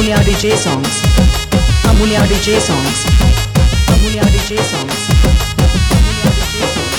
Amulya DJ songs. Amulya DJ songs. Amulya DJ songs. Amulya DJ songs.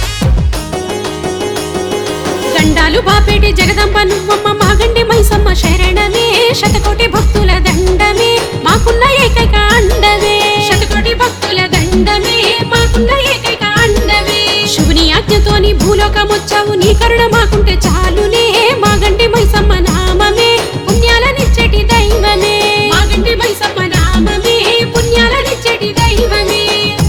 దండాలు బాపేటి జగదంబ నువ్వమ్మ మాగండి మైసమ్మ శరణమే శతకోటి భక్తుల దండమే మాకున్న ఏకైక అండవే శతకోటి భక్తుల దండమే మాకున్న ఏకైక అండవే శివుని ఆజ్ఞతోని భూలోకమొచ్చావు నీ కరుణ మాకుంటే చాలునే మాగండి మైసమ్మ నామమే పుణ్యాలనిచ్చేటి దైవమే మాగండి మైసమ్మ నామమే పుణ్యాలనిచ్చేటి దైవమే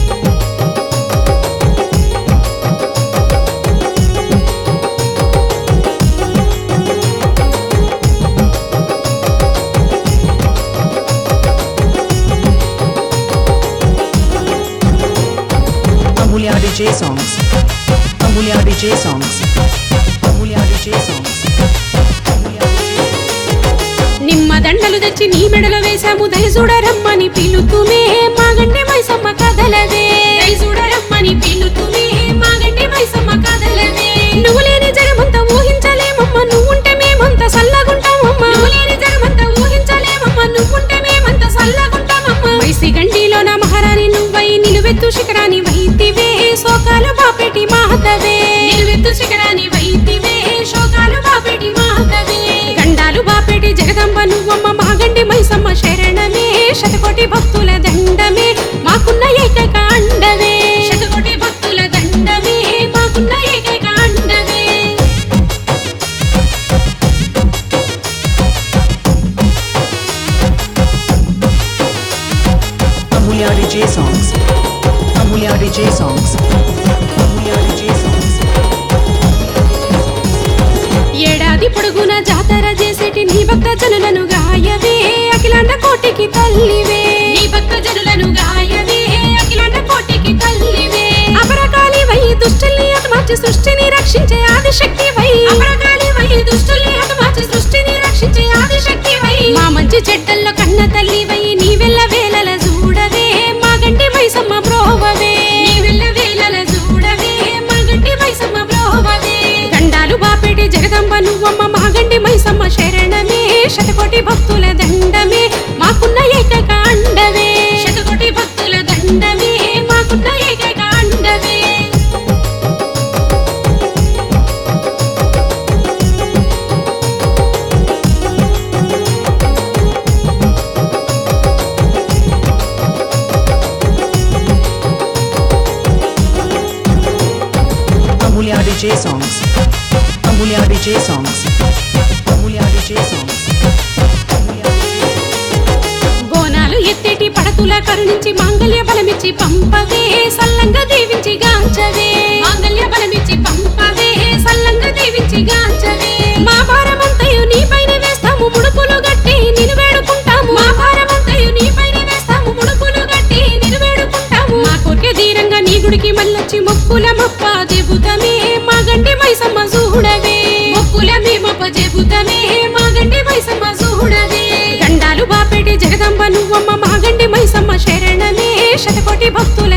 Amulya DJ songs. Amulya DJ songs. Amulya DJ songs. Amulya DJ నిమ్మ దండలు తెచ్చి నీ మెడలో వేశాము దయచూడరమ్మని పిలుతుమే మాగండి మైసమ్మ కదలవే దయచూడరమ్మని పిలుతుమే మాగండి మైసమ్మ కదలవే నువ్వు లేని జగమంత ఊహించలేమమ్మ నువ్వుంటే మేమంత సల్లగుంటామమ్మ నువ్వు లేని జగమంత ఊహించలేమమ్మ నువ్వుంటే మేమంత సల్లగుంటామమ్మ మైసి గండిలో నా మహారాణి నువ్వై నిలువెత్తు శిఖరాని వైతివే శోకాలు బాపెటి మాహతవే నిలువెత్తు శిఖరాని వైతివే శోకాలు బాపెటి మాహతవే గండాలు బాపెటి జగదంబ నువ్వమ్మ మాగండి మైసమ్మ శరణమే శతకోటి భక్తుల దండమే మాకున్న ఏకైక అండవే శతకోటి భక్తుల దండమే మాకున్న ఏకైక అండవే Amulya DJ songs. Amulya DJ songs. Amulya DJ songs. ఏడాది పొడుగున జాతర చేసేటి నీ భక్త జనులను గాయవే అఖిలాండ కోటికి తల్లివే నీ భక్త జనులను గాయవే అఖిలాండ కోటికి తల్లివే అపరకాలి వై దుష్టుల్ని హతమార్చి సృష్టిని రక్షించే ఆదిశక్తి వై అపరకాలి వై దుష్టుల్ని హతమార్చి సృష్టిని రక్షించే ఆదిశక్తి వై మా మంచి చెడ్డల్లో కన్న తల్లి వై నీ వెళ్ళ వేలల చూడవే మా గంటి మైసమ్మ బ్రోవవే నీ వెళ్ళ వేలల చూడవే మా గంటి మైసమ్మ బ్రోవవే గండాలు బాపెటి జగదంబ నువ్వమ్మ మాగండి మైసమ్మ శరణమే శతకోటి భక్తుల దండమే మాకున్న ఏకైక అండవే శతకోటి భక్తుల దండమే మాకున్న ఏకైక అండవే Amulya DJ songs. Amulya DJ songs. Amulya DJ songs. Amulya DJ Bonalu ఎత్తేటి పడతుల కరుణించి మాంగళ్య బలమిచ్చి పంపవే సల్లంగా దీవించి గాంచవే మాంగళ్య బలమిచ్చి పంపవే సల్లంగా దీవించి గాంచవే మా భారమంతయు నీ పైన వేస్తాము ముడుపులు గట్టి నిన్ను వేడుకుంటాము మా భారమంతయు నీ పైన వేస్తాము ముడుపులు గట్టి నిన్ను వేడుకుంటాము మా కోరిక ధీరంగా నీ గుడికి మళ్ళొచ్చి మొక్కుల మప్ప చెబుతమే మా గండి మైసమ్మ చూడవే మొక్కుల మేమప్ప చెబుతమే మా గండి మైసమ్మ చూడవే గండాలు బాపెటి జగదంబ నువ్వమ్మ మాగండి మైసమ్మ శరణమే శతకోటి భక్తుల